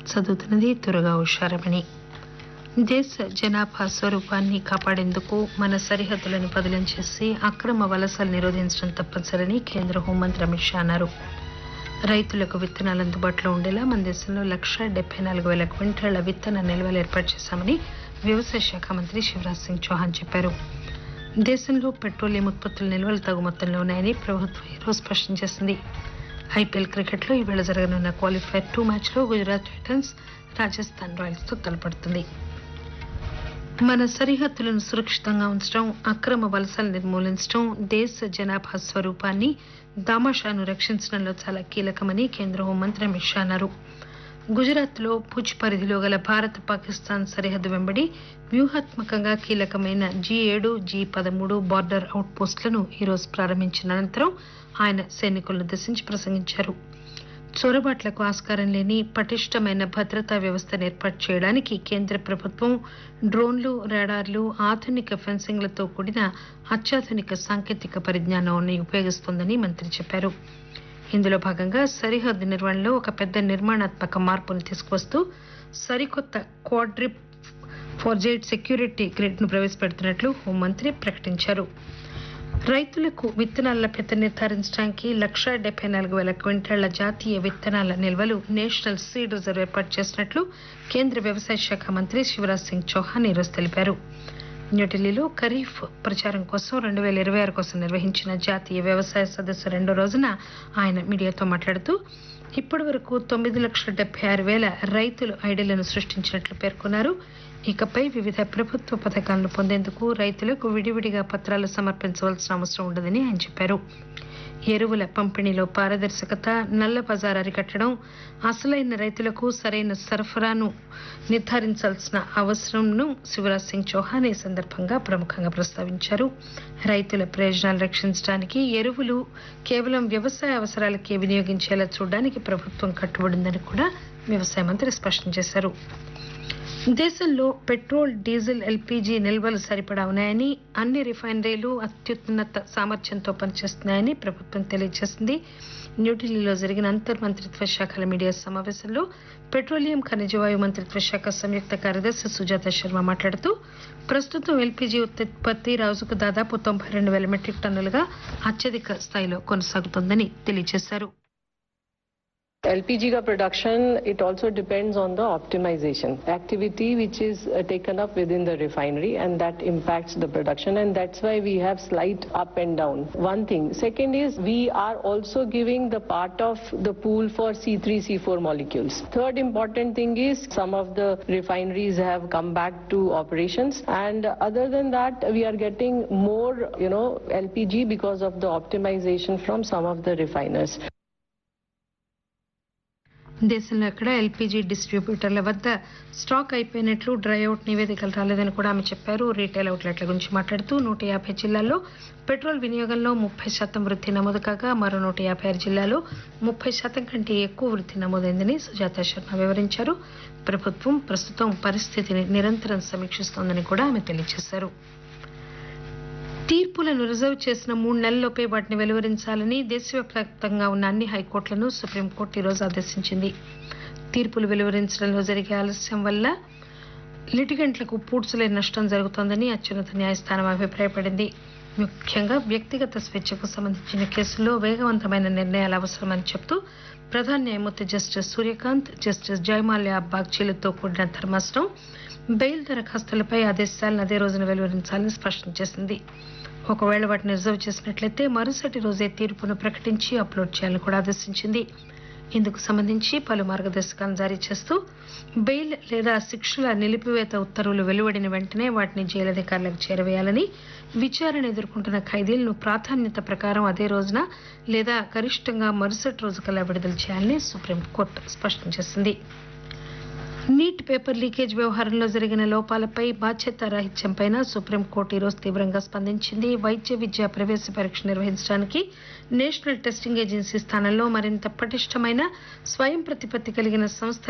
చదువుతున్నది త్వరగా హుషారమణి దేశ జనాభా స్వరూపాన్ని కాపాడేందుకు మన సరిహద్దులను పదిలం చేసి అక్రమ వలసలు నిరోధించడం తప్పనిసరని కేంద్ర హోంమంత్రి అమిత్ షా అన్నారు రైతులకు విత్తనాలు అందుబాటులో ఉండేలా మన దేశంలో లక్ష డెబ్బై నాలుగు వేల క్వింటాళ్ల విత్తన నిల్వలు ఏర్పాటు చేశామని వ్యవసాయ శాఖ మంత్రి శివరాజ్ సింగ్ చౌహాన్ చెప్పారు దేశంలో పెట్రోలియం ఉత్పత్తుల నిల్వలు తగు మొత్తంలో ఉన్నాయని ప్రభుత్వం ఈరోజు స్పష్టం చేసింది ఐపీఎల్ క్రికెట్లో ఈవేళ జరగనున్న క్వాలిఫైర్ టూ మ్యాచ్లో గుజరాత్ టైటన్స్ రాజస్థాన్ రాయల్స్తో తలపడుతుంది మన సరిహద్దులను సురక్షితంగా ఉంచడం అక్రమ వలసలు నిర్మూలించడం దేశ జనాభా స్వరూపాన్ని దామాషాను రక్షించడంలో చాలా కీలకమని కేంద్ర హోంమంత్రి అమిత్ షా అన్నారు గుజరాత్లో భుజ్ పరిధిలో గల భారత్ పాకిస్తాన్ సరిహద్దు వెంబడి వ్యూహాత్మకంగా కీలకమైన జీ ఏడు జీ పదమూడు బార్డర్ అవుట్ పోస్టులను ఈరోజు ప్రారంభించిన అనంతరం ఆయన సైనికులను ఉద్దేశించి ప్రసంగించారు చొరబాట్లకు ఆస్కారం లేని పటిష్టమైన భద్రతా వ్యవస్థను ఏర్పాటు చేయడానికి కేంద్ర ప్రభుత్వం డ్రోన్లు రాడార్లు ఆధునిక ఫెన్సింగ్లతో కూడిన అత్యాధునిక సాంకేతిక పరిజ్ఞానాన్ని ఉపయోగిస్తోందని మంత్రి చెప్పారు ఇందులో భాగంగా సరిహద్దు నిర్వహణలో ఒక పెద్ద నిర్మాణాత్మక మార్పును తీసుకువస్తూ సరికొత్త క్వాడ్రిప్ ఫోర్జైట్ సెక్యూరిటీ గ్రిడ్ ను ప్రవేశపెడుతున్నట్లు హోంమంత్రి ప్రకటించారు రైతులకు విత్తనాల లభ్యత నిర్ధారించడానికి లక్ష డెబ్బై నాలుగు వేల క్వింటాళ్ల జాతీయ విత్తనాల నిల్వలు నేషనల్ సీడ్ రిజర్వ్ ఏర్పాటు చేసినట్లు కేంద్ర వ్యవసాయ శాఖ మంత్రి శివరాజ్ సింగ్ చౌహాన్ ఈరోజు తెలిపారు న్యూఢిల్లీలో ఖరీఫ్ ప్రచారం కోసం రెండు వేల ఇరవై ఆరు కోసం నిర్వహించిన జాతీయ వ్యవసాయ సదస్సు రెండో రోజున ఆయన మీడియాతో మాట్లాడుతూ ఇప్పటి వరకు తొమ్మిది లక్షల డెబ్బై ఆరు వేల రైతులు ఐడీలను సృష్టించినట్లు పేర్కొన్నారు ఇకపై వివిధ ప్రభుత్వ పథకాలను పొందేందుకు రైతులకు విడివిడిగా పత్రాలు సమర్పించవలసిన అవసరం ఉండదని ఆయన చెప్పారు ఎరువుల పంపిణీలో పారదర్శకత నల్ల బజార్ అరికట్టడం అసలైన రైతులకు సరైన సరఫరాను నిర్ధారించాల్సిన అవసరంను శివరాజ్ సింగ్ చౌహాన్ ఈ సందర్భంగా ప్రముఖంగా ప్రస్తావించారు రైతుల ప్రయోజనాలు రక్షించడానికి ఎరువులు కేవలం వ్యవసాయ అవసరాలకే వినియోగించేలా చూడడానికి ప్రభుత్వం కట్టుబడిందని కూడా వ్యవసాయ మంత్రి స్పష్టం చేశారు దేశంలో పెట్రోల్ డీజిల్ ఎల్పీజీ నిల్వలు సరిపడా ఉన్నాయని అన్ని రిఫైనరీలు అత్యున్నత సామర్థ్యంతో పనిచేస్తున్నాయని ప్రభుత్వం తెలియజేసింది న్యూఢిల్లీలో జరిగిన అంతర్ మంత్రిత్వ శాఖల మీడియా సమావేశంలో పెట్రోలియం ఖనిజవాయు మంత్రిత్వ శాఖ సంయుక్త కార్యదర్శి సుజాత శర్మ మాట్లాడుతూ ప్రస్తుతం ఎల్పీజీ ఉత్పత్తి రోజుకు దాదాపు తొంభై రెండు వేల మెట్రిక్ టన్నులుగా అత్యధిక స్థాయిలో కొనసాగుతోందని తెలియజేశారు LPG ka production, it also depends on the optimization activity which is uh, taken up within the refinery and that impacts the production and that's why we have slight up and down. One thing. Second is we are also giving the part of the pool for C3, C4 molecules. Third important thing is some of the refineries have come back to operations and other than that we are getting more, you know, LPG because of the optimization from some of the refiners. దేశంలో ఎక్కడ LPG డిస్ట్రిబ్యూటర్ల వద్ద stock అయిపోయినట్లు dry out నివేదికలు రాలేదని కూడా ఆమె చెప్పారు retail అవుట్లెట్ల గురించి మాట్లాడుతూ నూట యాభై జిల్లాల్లో పెట్రోల్ వినియోగంలో ముప్పై శాతం వృద్ధి నమోదు కాగా మరో నూట యాభై ఆరు జిల్లాలో ముప్పై శాతం కంటే ఎక్కువ వృద్ధి నమోదైందని సుజాత శర్మ వివరించారు ప్రభుత్వం ప్రస్తుతం పరిస్థితిని నిరంతరం సమీక్షిస్తోందని కూడా ఆమె తెలియజేశారు తీర్పులను రిజర్వ్ చేసిన మూడు నెలల్లోపే వాటిని వెలువరించాలని దేశవ్యాప్తంగా ఉన్న అన్ని హైకోర్టులను సుప్రీంకోర్టు ఈరోజు ఆదేశించింది తీర్పులు వెలువరించడంలో జరిగే ఆలస్యం వల్ల లిటిగెంట్లకు పూడ్చలేని నష్టం జరుగుతోందని అత్యున్నత న్యాయస్థానం అభిప్రాయపడింది ముఖ్యంగా వ్యక్తిగత స్వేచ్ఛకు సంబంధించిన కేసుల్లో వేగవంతమైన నిర్ణయాలు అవసరమని చెబుతూ ప్రధాన న్యాయమూర్తి జస్టిస్ సూర్యకాంత్ జస్టిస్ జయమాల్యా బాగ్చీలతో కూడిన ధర్మాసనం బెయిల్ దరఖాస్తులపై ఆదేశాలను అదే రోజున వెలువరించాలని స్పష్టం చేసింది ఒకవేళ వాటిని రిజర్వ్ చేసినట్లయితే మరుసటి రోజే తీర్పును ప్రకటించి అప్లోడ్ చేయాలని కూడా ఆదేశించింది ఇందుకు సంబంధించి పలు మార్గదర్శకాలను జారీ చేస్తూ బెయిల్ లేదా శిక్షల నిలిపివేత ఉత్తర్వులు వెలువడిన వెంటనే వాటిని జైలు అధికారులకు చేరవేయాలని విచారణ ఎదుర్కొంటున్న ఖైదీలను ప్రాధాన్యత ప్రకారం అదే రోజున లేదా గరిష్టంగా మరుసటి రోజు కల్లా విడుదల చేయాలని సుప్రీంకోర్టు స్పష్టం చేసింది నీట్ పేపర్ లీకేజ్ వ్యవహారంలో జరిగిన లోపాలపై బాధ్యత రాహిత్యంపై సుప్రీంకోర్టు ఈరోజు తీవ్రంగా స్పందించింది వైద్య విద్య ప్రవేశ పరీక్ష నిర్వహించడానికి నేషనల్ టెస్టింగ్ ఏజెన్సీ స్థానంలో మరింత పటిష్టమైన స్వయం ప్రతిపత్తి కలిగిన సంస్థ